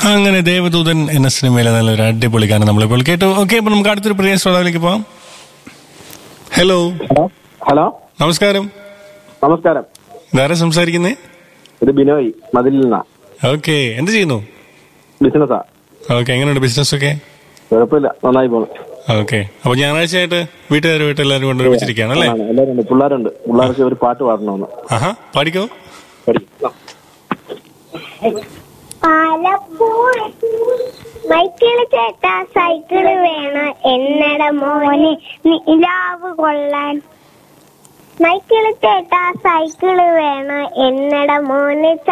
അങ്ങനെ ദേവദൂതൻ എന്ന സിനിമയിലെ നല്ലൊരു അടിപൊളി ഗാനം നമ്മളിപ്പോൾ കേട്ടു ഓക്കെ അപ്പൊ നമുക്ക് അടുത്തൊരു പ്രിയ ശ്രോതാവിലേക്ക് പോവാം ഹലോ ഹലോ ഹലോ നമസ്കാരം നമസ്കാരം ഇതാരാ സംസാരിക്കുന്നേ ഇത് ബിനോയ് മതിലിൽ നിന്നാ ഓക്കെ എന്ത് ചെയ്യുന്നു ബിസിനസ്സാ ഓക്കെ എങ്ങനെയുണ്ട് ബിസിനസ് ഒക്കെ കുഴപ്പമില്ല നന്നായി പോണു ഓക്കെ അപ്പൊ ഞായറാഴ്ച ആയിട്ട് വീട്ടുകാരുമായിട്ട് എല്ലാവരും കൊണ്ട് ഒരുമിച്ചിരിക്കുകയാണ് അല്ലേ ആണ്, എല്ലാവരും ഉണ്ട് പിള്ളേരുണ്ട് പിള്ളേർക്ക് ഒരു പാട്ട് പാടണമെന്ന് ആഹാ പാടിക്കോ പഠിക്കാം പാലപ്പൂൾ ബൈക്കിള് ചേട്ടാ സൈക്കിള് വേണം എന്നട മോനെ നിലാവ് കൊള്ളാൻ മൈക്കിള് ചേട്ടാ സൈക്കിള് വേണം എന്നട മോനെ